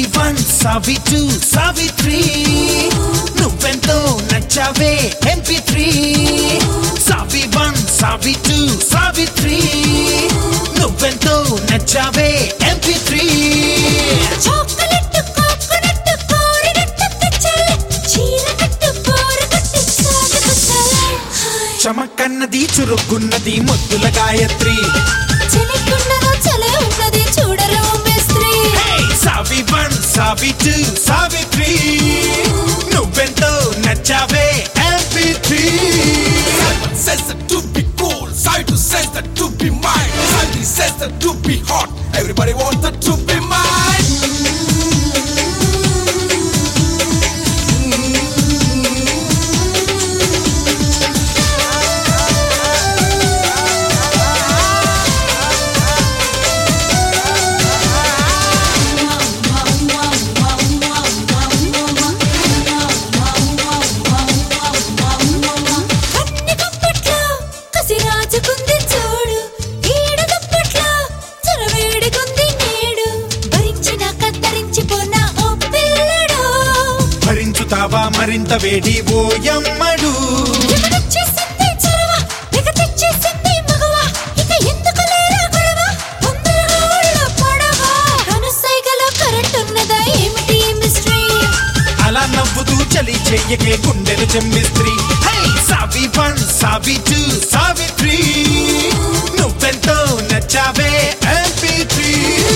One సావి two సావి three నువ్వెంతో నచ్చావే ఎంపీ త్రీ సావి వన్ సావి టూ సావి త్రీ నువ్వెంతో నచ్చావే ఎంపీ త్రీ చాక్లెట్ కోకోనట్ కోరినట్టు తెచ్చాలే చీర కట్టు పోర కట్టు సాగబుచ్చాలే చమకన్నది చురుకున్నది ముద్దుల గాయత్రి చలికున్నదో చలే ఉన్నది చూడరు మేస్త్రి సావి వన్ సావి టూ సావి త్రీ నువ్వెంతో నచ్చావే MP three says that to be cool, side says that to be mine, side says that to be hot. Everybody wants that to be mine. కన్ని కప్పట్లో కసి రాజుకుంది చూడు ఈడు దుప్పట్లో చొరవేడికుంది నేడు భరించిన కత్తరించిపోనా ఓ పిల్లడు భరించుతావా మరింత వేడి ఓయమ్మడు ఎమడొచ్చేసింది చొరవ ఇక తెచ్చేసింది మగవ ఇక ఎందుకు లేరా గొడవ తొందరగా ఒళ్ళో పడవా కనుసైగలో కరెంట్ ఉన్నదా ఏమిటి ఈ మిస్టరీ అలా నవ్వుతూ చలి చెయ్యకే గుండెలు చెమ్మిస్త్రీ సావి వన్ సావి టూ సావి త్రీ నువ్వెంతో నచ్చావే ఎంపీ త్రీ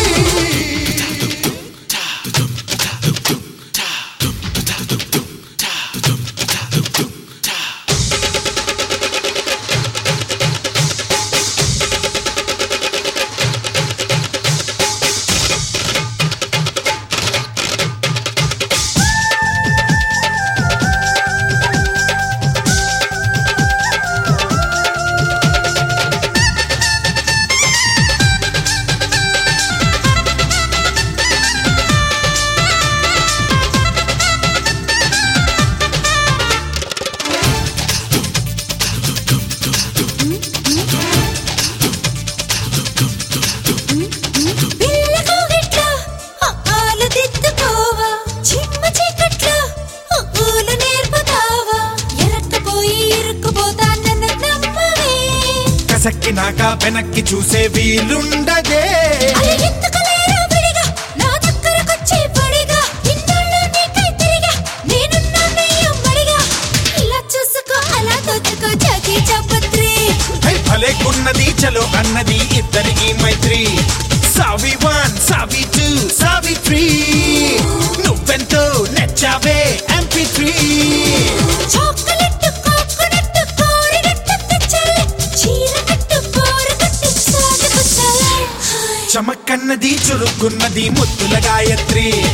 పిల్లకు గిట్ల ఆలు దిద్దుకోవా చిమ్మ చీకట్లో ఊలు నేర్పుతావా ఎరక్కపోయి ఇరుక్కుపోతా నన్ను నమ్మవే కసక్కినాక వెనక్కి చూసే వీలుండదే అలా ఎందుకు లేరా విడిగా నా దగ్గరకొచ్చి పడిగా ఇన్నాళ్ళు నీకై తిరిగా నేనున్నా నీ అమ్మడిగా ఇలా చూసుకో అలా దోచుకో జాకి చపత్రి హై భలేకున్నది చలో అన్నది ఇద్దరికి మైత్రి సావి వన్ సావి టూ సావి త్రీ నువ్వెంతో నచ్చావే ఎంపీ త్రీ చాక్లెట్ కోకోనట్ కోరినట్టు తెచ్చాలే చీర కట్టు పోర కట్టు సాగబుచ్చాలే చమకన్నది చురుకున్నది ముద్దుల గాయత్రి